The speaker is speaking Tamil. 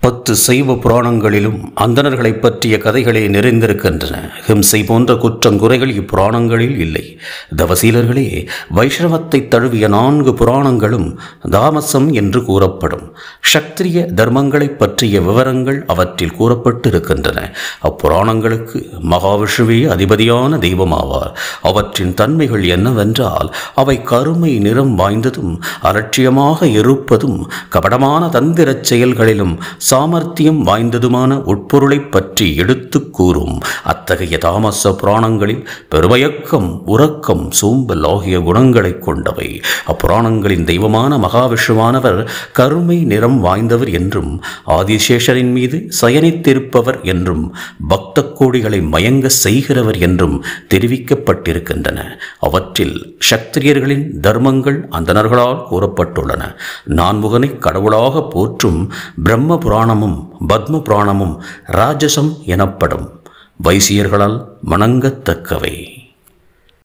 பத்து சைவ புராணங்களிலும் அந்தணர்களைப் பற்றிய கதைகளே நிறைந்திருக்கின்றன ஹிம்சை போன்ற குற்றங்குறைகள் இப்புராணங்களில் இல்லை தவசீலர்களே வைஷ்ணவத்தை தழுவிய நான்கு புராணங்களும் தாமசம் என்று கூறப்படும் க்ஷத்திரிய தர்மங்களைப் பற்றிய விவரங்கள் அவற்றில் கூறப்பட்டிருக்கின்றன அப்புராணங்களுக்கு மகாவிஷ்ணுவே அதிபதியான தெய்வமாவார் அவற்றின் தன்மைகள் என்னவென்றால் அவை கருமை நிறம் வாய்ந்ததும் அலட்சியமாக இருப்பதும் கபடமான தந்திரச் செயல்களிலும் சாமர்த்தியம் வாய்ந்ததுமான உட்பொருளைப் பற்றி எடுத்துக் கூறும் அத்தகைய தாமச புராணங்களில் பெருமயக்கம் உறக்கம் சோம்பல் ஆகிய குணங்களைக் கொண்டவை அப்புராணங்களின் தெய்வமான மகாவிஷ்ணுவானவர் கருமை நிறம் வாய்ந்தவர் என்றும் ஆதிசேஷரின் மீது சயனித்திருப்பவர் என்றும் பக்த கோடிகளை மயங்க செய்கிறவர் என்றும் தெரிவிக்கப்பட்டிருக்கின்றன அவற்றில் சத்திரியர்களின் தர்மங்கள் அந்தணர்களால் கூறப்பட்டுள்ளன நான்முகனை கடவுளாக போற்றும் பிரம்ம புராணமும் பத்ம புராணமும் ராஜசம் எனப்படும் வைசியர்களால் வணங்கத்தக்கவை